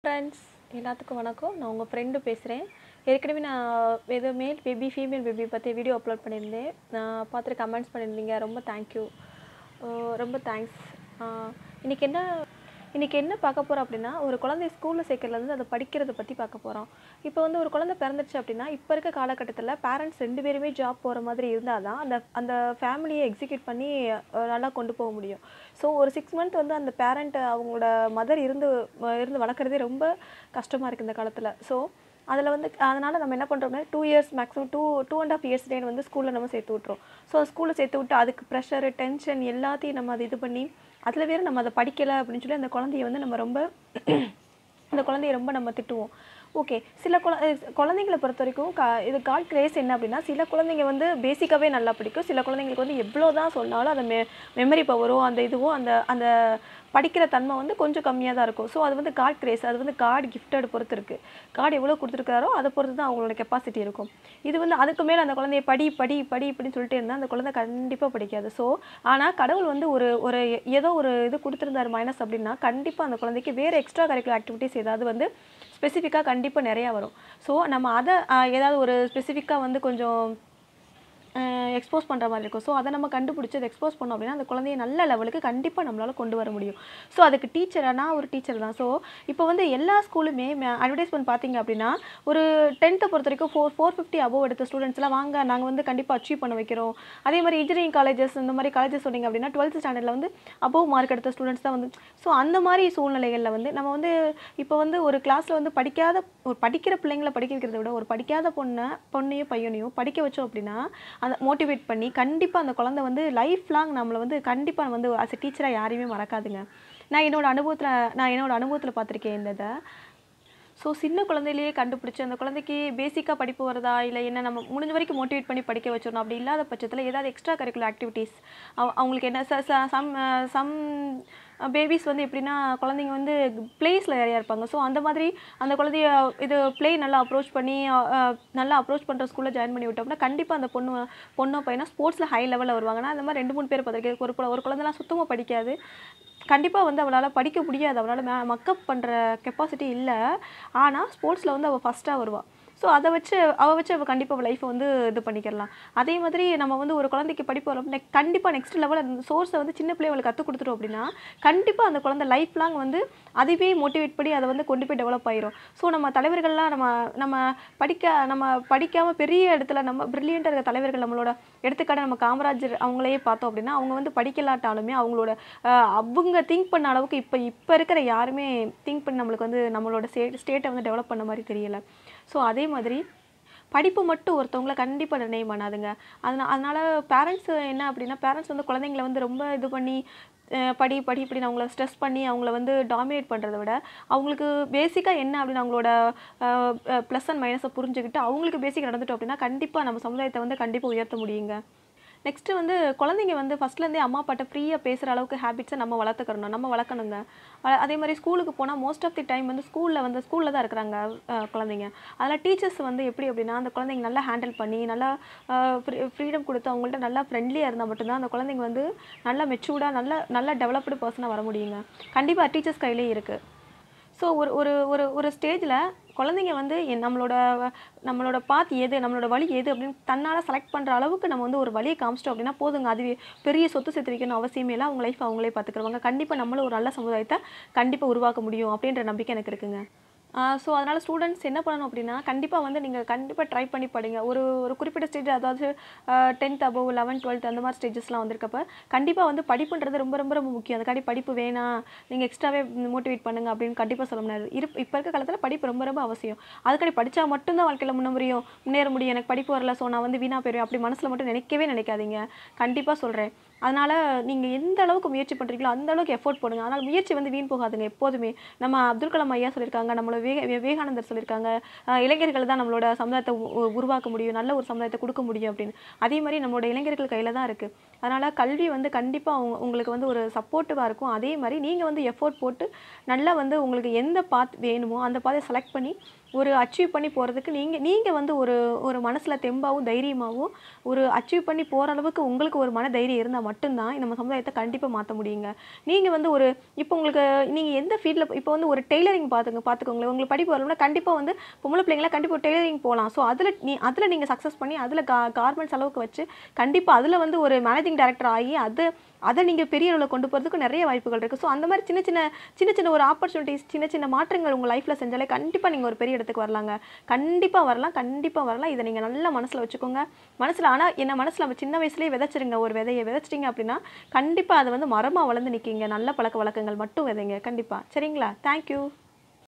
friends எல்லாத்துக்கும் வணக்கம் நான் உங்கள் ஃப்ரெண்டு பேசுகிறேன் ஏற்கனவே நான் ஏதோ மேல் பேபி ஃபீமேல் பேபி பற்றி வீடியோ அப்லோட் பண்ணியிருந்தேன் நான் பார்த்துட்டு கமெண்ட்ஸ் பண்ணியிருந்தீங்க ரொம்ப தேங்க்யூ ரொம்ப தேங்க்ஸ் இன்றைக்கி என்ன இன்றைக்கி என்ன பார்க்க போகிறோம் அப்படின்னா ஒரு குழந்தை ஸ்கூலில் சேர்க்கறதுலேருந்து அதை படிக்கிறத பற்றி பார்க்க போகிறோம் இப்போ வந்து ஒரு குழந்தை பிறந்துருச்சு அப்படின்னா இப்போ இருக்க காலகட்டத்தில் பேரண்ட்ஸ் ரெண்டு பேருமே ஜாப் போகிற மாதிரி இருந்தால் தான் அந்த அந்த ஃபேமிலியை எக்ஸிக்யூட் பண்ணி அஹ், நல்லா கொண்டு போக முடியும் ஸோ ஒரு சிக்ஸ் மந்த் வந்து அந்த பேரண்ட் அவங்களோட மதர் இருந்து அஹ், இருந்து வளர்க்குறதே ரொம்ப கஷ்டமாக இருக்குது இந்த காலத்தில் ஸோ அதில் வந்து அதனால் நம்ம என்ன பண்ணுறோம்னா two years maximum two two and half years then வந்து ஸ்கூலில் நம்ம சேர்த்து விட்றோம் ஸோ ஸ்கூலில் சேர்த்து விட்டு அதுக்கு ப்ரெஷரு டென்ஷன் எல்லாத்தையும் நம்ம அதை இது பண்ணி அதில் வேறு நம்ம அதை படிக்கலை அப்படின்னு சொல்லி அந்த குழந்தைய வந்து நம்ம ரொம்ப அந்த குழந்தைய ரொம்ப நம்ம திட்டுவோம் ஓகே சில குழ அஹ் குழந்தைங்களை பொறுத்த வரைக்கும் கா இது காட் கிரேஸ் என்ன அப்படின்னா சில குழந்தைங்க வந்து பேசிக்காகவே நல்லா பிடிக்கும் சில குழந்தைங்களுக்கு வந்து எவ்வளோ தான் சொன்னாலும் அந்த மெ மெமரி பவரோ அந்த இதுவோ அந்த அந்த படிக்கிற தன்மை வந்து கொஞ்சம் கம்மியாக தான் இருக்கும் ஸோ அது வந்து காட் கிரேஸ் அது வந்து காட் கிஃப்டட் பொறுத்து இருக்குது காட் எவ்வளோ கொடுத்துருக்காரோ அதை பொறுத்து தான் அவங்களோட கெப்பாசிட்டி இருக்கும் இது வந்து அதுக்கு மேலே அந்த குழந்தைய படி படி படி இப்படின்னு சொல்லிட்டு இருந்தால் அந்த குழந்தை கண்டிப்பாக படிக்காது ஸோ ஆனால் கடவுள் வந்து ஒரு ஒரு ஏதோ ஒரு இது கொடுத்துருந்தாரு மைனஸ் அப்படின்னா கண்டிப்பாக அந்த குழந்தைக்கு வேறு எக்ஸ்ட்ரா கரிக்குலர் ஆக்டிவிட்டீஸ் ஏதாவது வந்து ஸ்பெசிஃபிக்காக கண்டிப்பாக நிறையா வரும் ஸோ நம்ம அதை ஆஹ், ஏதாவது ஒரு ஸ்பெசிஃபிக்காக வந்து கொஞ்சம் எக்ஸ்போஸ் பண்ணுற மாதிரி இருக்கும் ஸோ அதை நம்ம கண்டுபிடிச்சி அதை எக்ஸ்போஸ் பண்ணோம் அப்படின்னா அந்த குழந்தைய நல்ல லெவலுக்கு கண்டிப்பாக நம்மளால் கொண்டு வர முடியும் ஸோ அதுக்கு டீச்சராக நான் ஒரு டீச்சர் தான் ஸோ இப்போ வந்து எல்லா ஸ்கூலுமே அட்வர்டைஸ்மெண்ட் பார்த்தீங்க அப்படின்னா ஒரு டென்த்தை பொறுத்த வரைக்கும் ஃபோர் ஃபோர் ஃபிஃப்டி அபோவ் எடுத்த ஸ்டூடெண்ட்ஸ்லாம் வாங்க நாங்கள் வந்து கண்டிப்பாக அச்சீவ் பண்ண வைக்கிறோம் அதே மாதிரி இன்ஜினியரிங் காலேஜஸ் இந்த மாதிரி காலேஜஸ் சொன்னீங்க அப்படின்னா டுவெல்த் ஸ்டாண்டர்டில் வந்து அபோவ் மார்க் எடுத்த ஸ்டூடெண்ட்ஸ் தான் வந்து ஸோ அந்த மாதிரி சூழ்நிலைகளில் வந்து நம்ம வந்து இப்போ வந்து ஒரு கிளாஸில் வந்து படிக்காத ஒரு படிக்கிற பிள்ளைங்களை படிக்க வைக்கிறத விட ஒரு படிக்காத பொண்ணை பொண்ணையும் பையனையும் படிக்க வச்சோம் அப்படின்னா அந்த மோட்டிவேட் பண்ணி கண்டிப்பாக அந்த குழந்தை வந்து லைஃப் லாங் நம்மளை வந்து கண்டிப்பாக வந்து அஸ் எ டீச்சராக யாரையுமே மறக்காதுங்க நான் என்னோட அனுபவத்தில் நான் என்னோட அனுபவத்தில் பார்த்துருக்கேன் இந்த இதை ஸோ சின்ன குழந்தையிலேயே கண்டுபிடிச்சி அந்த குழந்தைக்கு பேசிக்காக படிப்பு வருதா இல்லை என்ன நம்ம முடிஞ்ச வரைக்கும் மோட்டிவேட் பண்ணி படிக்க வச்சிடணும் அப்படி இல்லாத பட்சத்தில் ஏதாவது எக்ஸ்ட்ரா கரிக்குலர் ஆக்டிவிட்டீஸ் அவங்களுக்கு என்ன சம் சம் பேபிஸ் வந்து எப்படின்னா குழந்தைங்க வந்து பிளேஸில் நிறையா இருப்பாங்க ஸோ அந்த மாதிரி அந்த குழந்தைய இது ப்ளே நல்லா அப்ரோச் பண்ணி அஹ், அஹ், நல்லா அப்ரோச் பண்ணுற ஸ்கூலில் ஜாயின் பண்ணி விட்டோம்னா கண்டிப்பாக அந்த பொண்ணு பொண்ணோ பையனா ஸ்போர்ட்ஸில் ஹை லெவலில் வருவாங்கன்னா அந்த மாதிரி ரெண்டு மூணு பேர் பார்த்துருக்கேன் ஒரு குழ- ஒரு குழந்தைலாம் சுத்தமாக படிக்காது கண்டிப்பாக வந்து அவளால் படிக்க முடியாது அவளால் மே மக்கப் பண்ணுற கெப்பாசிட்டி இல்லை ஆனால் ஸ்போர்ட்ஸில் வந்து அவள் ஃபஸ்ட்டாக வருவாள் ஸோ அதை வச்சு அவள் வச்சு அவள் கண்டிப்பாக லைஃப்பை வந்து இது பண்ணிக்கிறலாம் அதே மாதிரி நம்ம வந்து ஒரு குழந்தைக்கு படிப்பு வரும் நெக் கண்டிப்பாக நெக்ஸ்ட் லெவல் அந்த சோர்ஸை வந்து சின்ன பிள்ளைகளுக்கு கற்றுக் கொடுத்துட்டோம் அப்படின்னா கண்டிப்பாக அந்த குழந்தை லைஃப் லாங் வந்து அதுவே மோட்டிவேட் பண்ணி அதை வந்து கொண்டு போய் டெவலப் ஆயிரும் ஸோ நம்ம தலைவர்கள்லாம் நம்ம நம்ம படிக்க நம்ம படிக்காமல் பெரிய இடத்துல நம்ம பிரில்லியண்ட்டாக இருக்க தலைவர்கள் நம்மளோட எடுத்துக்காட்டு நம்ம காமராஜர் அவங்களையே பார்த்தோம் அப்படின்னா அவங்க வந்து படிக்கலாட்டாலுமே அவங்களோட அஹ், அவங்க திங்க் பண்ண அளவுக்கு இப்போ இப்போ இருக்கிற யாருமே திங்க் பண்ணி நம்மளுக்கு வந்து நம்மளோட ஸ்டேட் ஸ்டேட்டை வந்து டெவலப் பண்ண மாதிரி தெரியல ஸோ அதே மாதிரி படிப்பு மட்டும் ஒருத்தவங்கள கண்டிப்பாக நிர்ணயம் பண்ணாதுங்க அதனால் அதனால் பேரண்ட்ஸ் என்ன அப்படின்னா பேரண்ட்ஸ் வந்து குழந்தைங்கள வந்து ரொம்ப இது பண்ணி அஹ், படி படி இப்படின்னு அவங்கள ஸ்ட்ரெஸ் பண்ணி அவங்கள வந்து டாமினேட் பண்ணுறத விட அவங்களுக்கு பேசிக்காக என்ன அப்படின்னு அவங்களோட ப்ளஸ் அண்ட் மைனஸை புரிஞ்சுக்கிட்டு அவங்களுக்கு பேசிக் நடந்துட்டோம் அப்படின்னா கண்டிப்பாக நம்ம சமுதாயத்தை வந்து கண்டிப்பாக உயர்த்த முடியுங்க நெக்ஸ்ட்டு வந்து குழந்தைங்க வந்து ஃபஸ்ட்லேருந்தே அம்மா அப்பாட்ட ஃப்ரீயாக பேசுகிற அளவுக்கு ஹேபிட்ஸை நம்ம வளர்த்துக்கிறணும் நம்ம வளர்க்கணுங்க அ- அதே மாதிரி ஸ்கூலுக்கு போனால் மோஸ்ட் ஆஃப் தி டைம் வந்து ஸ்கூலில் வந்து ஸ்கூலில் தான் இருக்கிறாங்க அஹ், குழந்தைங்க அதில் டீச்சர்ஸ் வந்து எப்படி அப்படின்னா அந்த குழந்தைங்க நல்லா ஹேண்டில் பண்ணி நல்லா ஃப்ரீடம் கொடுத்து அவங்கள்ட்ட நல்லா ஃப்ரெண்ட்லியாக இருந்தால் மட்டும்தான் அந்த குழந்தைங்க வந்து நல்லா மெச்சூர்டாக நல்ல நல்ல டெவலப்டு பர்சனாக வர முடியுங்க கண்டிப்பாக டீச்சர்ஸ் கையிலே இருக்குது ஸோ ஒரு ஒரு ஒரு ஒரு ஸ்டேஜில் குழந்தைங்க வந்து என் நம்மளோட நம்மளோட பாத் எது நம்மளோட வழி எது அப்படின்னு தன்னால் செலக்ட் பண்ணுற அளவுக்கு நம்ம வந்து ஒரு வழியை காமிச்சிட்டோம் அப்படின்னா போதுங்க அதுவே பெரிய சொத்து சேர்த்து வைக்கணும் அவசியமே இல்லை அவங்க லைஃப் அவங்களே பார்த்துக்கிறவங்க கண்டிப்பாக நம்மளும் ஒரு நல்ல சமுதாயத்தை கண்டிப்பாக உருவாக்க முடியும் அப்படின்ற நம்பிக்கை எனக்கு இருக்குங்க ஸோ அதனால் ஸ்டூடெண்ட்ஸ் என்ன பண்ணணும் அப்படின்னா கண்டிப்பாக வந்து நீங்கள் கண்டிப்பாக ட்ரை பண்ணி படிங்க ஒரு ஒரு குறிப்பிட்ட ஸ்டேஜ் அதாவது டென்த் அபவ் லெவன்த் டுவெல்த் அந்த மாதிரி ஸ்டேஜஸ்லாம் வந்திருக்கப்ப கண்டிப்பாக வந்து படிப்புன்றது ரொம்ப ரொம்ப ரொம்ப முக்கியம் அதுக்காண்டி படிப்பு வேணாம் நீங்கள் எக்ஸ்ட்ராவே மோட்டிவேட் பண்ணுங்க அப்படின்னு கண்டிப்பாக சொல்ல முடியாது இரு இப்போ இருக்க காலத்தில் படிப்பு ரொம்ப ரொம்ப அவசியம் அதுக்காண்டி படித்தா மட்டும்தான் வாழ்க்கையில் முன்ன முடியும் முன்னேற முடியும் எனக்கு படிப்பு வரல ஸோ நான் வந்து வீணாக போயிடுவேன் அப்படி மனசில் மட்டும் நினைக்கவே நினைக்காதீங்க கண்டிப்பாக சொல்கிறேன் அதனால் நீங்கள் எந்த அளவுக்கு முயற்சி பண்ணுறீங்களோ அந்த அளவுக்கு எஃபோர்ட் போடுங்க ஆனால் முயற்சி வந்து வீண் போகாதுங்க எப்போதுமே நம்ம அப்துல் கலாம் ஐயா சொல்லியிருக்காங்க நம்மளோட விவே விவேகானந்தர் சொல்லியிருக்காங்க அஹ் இளைஞர்கள் தான் நம்மளோட சமுதாயத்தை உ- உ- உருவாக்க முடியும் நல்ல ஒரு சமுதாயத்தை கொடுக்க முடியும் அப்படின்னு அதே மாதிரி நம்மளோட இளைஞர்கள் கையில் தான் இருக்குது அதனால் கல்வி வந்து கண்டிப்பாக உங்க உங்களுக்கு வந்து ஒரு சப்போர்ட்டிவாக இருக்கும் அதே மாதிரி நீங்கள் வந்து எஃபோர்ட் போட்டு நல்லா வந்து உங்களுக்கு எந்த பாத் வேணுமோ அந்த பாதை செலக்ட் பண்ணி ஒரு அச்சீவ் பண்ணி போகிறதுக்கு நீங்கள் நீங்கள் வந்து ஒரு ஒரு மனசில் தெம்பாகவும் தைரியமாகவும் ஒரு அச்சீவ் பண்ணி போகிற அளவுக்கு உங்களுக்கு ஒரு மன தைரியம் இருந்தால் மட்டும்தான் நம்ம சமுதாயத்தை கண்டிப்பாக மாற்ற முடியுங்க நீங்கள் வந்து ஒரு இப்போ உங்களுக்கு நீங்கள் எந்த ஃபீல்டில் இப்போ வந்து ஒரு டெய்லரிங் பார்த்துங்க பார்த்துக்கோங்களேன் உங்களுக்கு படிப்பு வரணும்னா கண்டிப்பாக வந்து பொம்பளை பிள்ளைங்களாம் கண்டிப்பாக டெய்லரிங் போகலாம் ஸோ அதில் நீ அதில் நீங்கள் சக்ஸஸ் பண்ணி அதில் கா கார்மெண்ட்ஸ் அளவுக்கு வச்சு கண்டிப்பாக அதில் வந்து ஒரு மேனேஜிங் டைரக்டர் ஆகி அது அதை நீங்கள் பெரிய அளவில் கொண்டு போகிறதுக்கு நிறைய வாய்ப்புகள் இருக்குது ஸோ அந்த மாதிரி சின்ன சின்ன சின்ன சின்ன ஒரு ஆப்பர்ச்சுனிட்டிஸ் சின்ன சின்ன மாற்றங்கள் உங்கள் லைஃப்பில் செஞ்சாலே கண்டிப்பாக நீங்கள் ஒரு பெரிய இடத்துக்கு வரலாங்க கண்டிப்பாக வரலாம் கண்டிப்பாக வரலாம் இதை நீங்கள் நல்லா மனசில் வச்சுக்கோங்க மனசில் ஆனால் என்ன மனசில் சின்ன வயசுலேயே விதைச்சிருங்க ஒரு விதையை விதைச்சிட்டிங்க அப்படின்னா கண்டிப்பாக அது வந்து மரமாக வளர்ந்து நிற்கிங்க நல்ல பழக்க வழக்கங்கள் மட்டும் விதைங்க கண்டிப்பாக சரிங்களா தேங்க்யூ